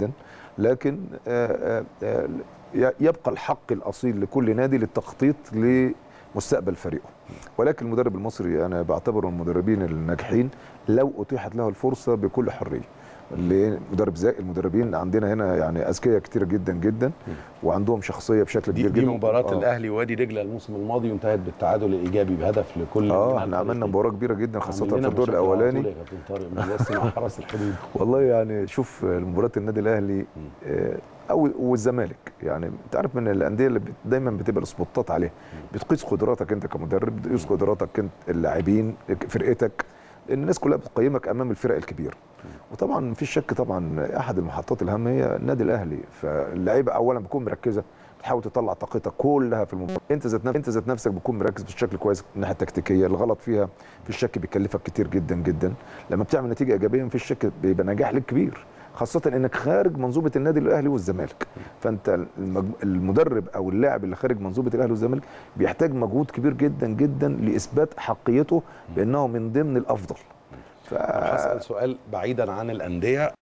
جدا لكن آه، آه، آه، يبقى الحق الاصيل لكل نادي للتخطيط لمستقبل فريقه ولكن المدرب المصري انا بعتبره من المدربين الناجحين لو اتيحت له الفرصه بكل حريه لمدرب زي المدربين عندنا هنا يعني اذكياء كتير جدا جدا وعندهم شخصيه بشكل دي, كبير دي جدا مباراه آه. الاهلي ووادي دجله الموسم الماضي وانتهت بالتعادل الايجابي بهدف لكل اه من احنا عملنا الفريقين. مباراه كبيره جدا خاصه عاملين في الدور مشاكل على طول الاولاني يا كابتن طارق مش بس مع حرس الحدود والله يعني شوف مباراه النادي الاهلي آه، او والزمالك يعني انت عارف من الانديه اللي بت- دايما بتبقى السبوتات عليها بتقيس قدراتك انت كمدرب بتقيس قدراتك انت اللاعبين فرقتك لان الناس كلها بتقيمك امام الفرق الكبيره وطبعا مفيش شك طبعا احد المحطات الهامه هي النادي الاهلي فاللعيبه اولا بتكون مركزه بتحاول تطلع طاقتك كلها في المباراه انت ذات نفسك انت ذات نفسك بتكون مركز بشكل كويس من الناحيه التكتيكيه الغلط فيها في الشك بيكلفك كتير جدا جدا لما بتعمل نتيجه ايجابيه مفيش شك بيبقى نجاح لك كبير خاصة انك خارج منظومة النادي الاهلي والزمالك فانت المج- المدرب او اللاعب اللي خارج منظومة الاهلي والزمالك بيحتاج مجهود كبير جدا جدا لاثبات حقيته بانه من ضمن الافضل ف... طب هسال سؤال بعيدا عن الانديه